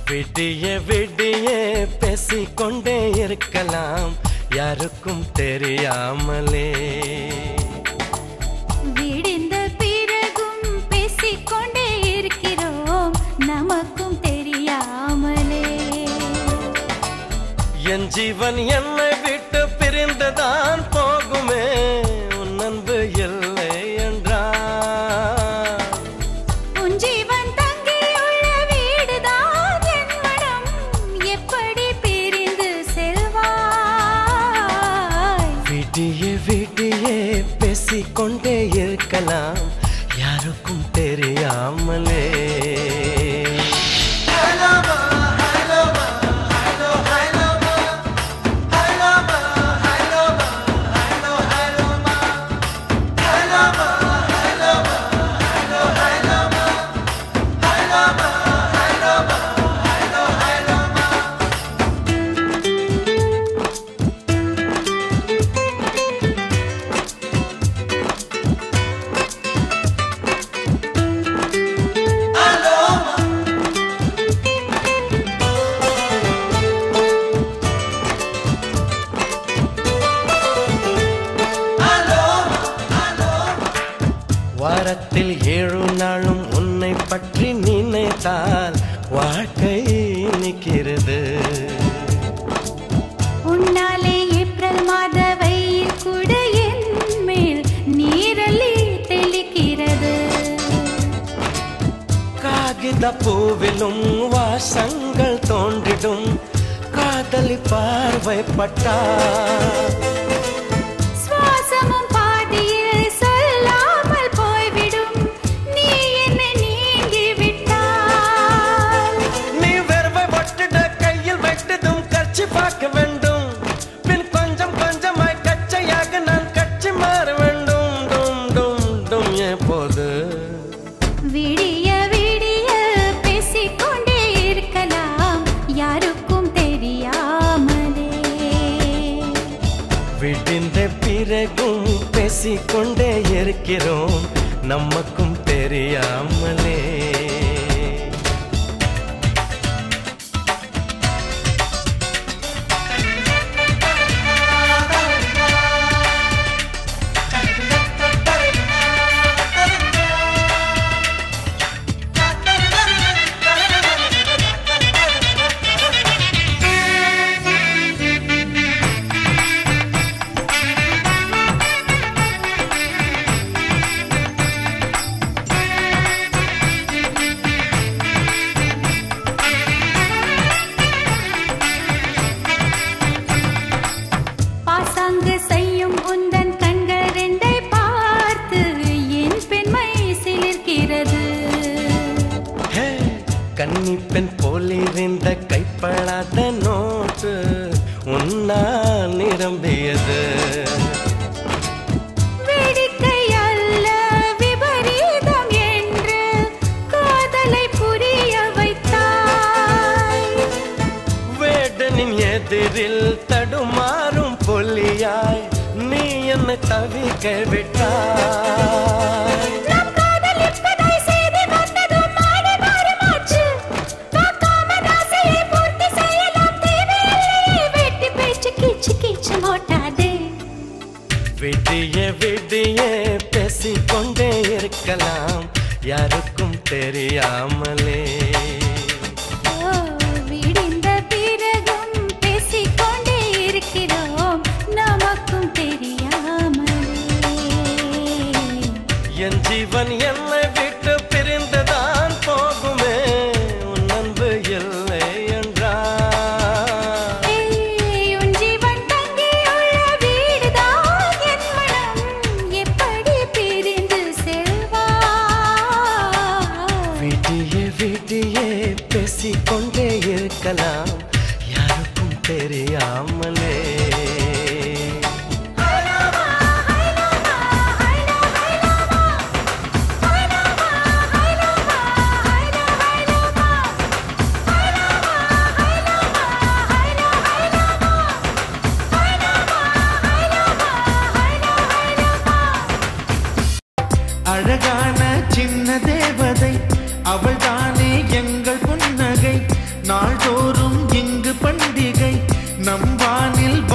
விடிய விடிய பேசிக்கொண்டே இருக்கலாம் யாருக்கும் தெரியாமலே விடிந்த பிறகும் பேசிக்கொண்டே இருக்கிறோம் நமக்கும் தெரியாமலே என் ஜீவன் என்னை விட்டு பிரிந்துதான் போகுமே உன் அன்பு இல்லை என்றார் உன் ஜீவன் தங்கியுள்ள வீடுதான் என் மனம் எப்படி பிரிந்து செல்வாய் விடிய விடிய பேசிக்கொண்டே இருக்கலாம் யாருக்கும் தெரியாமலே வாரத்தில் ஏழு நாளும் உன்னை பற்றி நினைத்தால் வாழ்க்கை நிற்கிறது உன்னாலே ஏப்ரல் மாத வெயில் கூட என் மேல் நீரலி தெளிக்கிறது காகித பூவிலும் வாசங்கள் தோன்றிடும் காதலி பார்வைப்பட்டார் சுவாசமும் பாதியில் சொல்லாமல் போய்விடும் நீ என்னை நீங்கி விட்டால் நீ வெறுவை ஒட்டிட கையில் வெட்டதும் கட்சி பார்க்க வேண்டும் பின் கொஞ்சம் கொஞ்சமாய் கச்சையாக நான் கட்சி மாற வேண்டும் டும் டும் டும் எப்போது விடிய விடிய பேசிக்கொண்டே இருக்கலாம் யாருக்கும் தெரியாமலே விடிந்த பிறகும் பேசிக்கொண்டே இருக்கிறோம் நமக்கும் தெரியாமலே பாசாங்கு செய்யும் உந்தன் கண்கள் ரெண்டை பார்த்து என் பெண்மை சிலிர்க்கிறது ஹே, கன்னிப்பெண் போலிருந்த கைப்படாத நோட்டு உன்னால் நிரம்பியது வேடிக்கை அல்ல விபரீதம் என்று காதலை புரிய வைத்தாய் வேடனின் எதிரில் தடுமாறும் பொல்லியாய் நீ என்னை தவிக்க விட்டாய் நம் காதல் இப்பதை செய்தி வந்ததும் மாறி மாறுமாச்சு. பார்க்காம ஆசையை பூர்த்தி செய்யலாம் தேவையில்லையே. வெட்டி பேச்சு கீச்சு கீச்சு ஓட்டாதே. விடிய விடிய பேசிக்கொண்டே இருக்கலாம் யாருக்கும் தெரியாமலே ஓ, விடிந்த பிறகும் பேசிக்கொண்டே இருக்கிறோம் நமக்கும் தெரியாமலே என் ஜீவன் என்னை விட்டு பிரிந்துதான் போகுமே உன் அன்பு இல்லை என்றார் ஏய், உன் ஜீவன் தங்கியுள்ள வீடுதான் என் மனம். எப்படி பிரிந்து செல்வாய்? விடிய விடிய பேசிக்கொண்டே இருக்கலாம் யாருக்கும் தெரியாமலே அழகான சின்ன தேவதை அவள்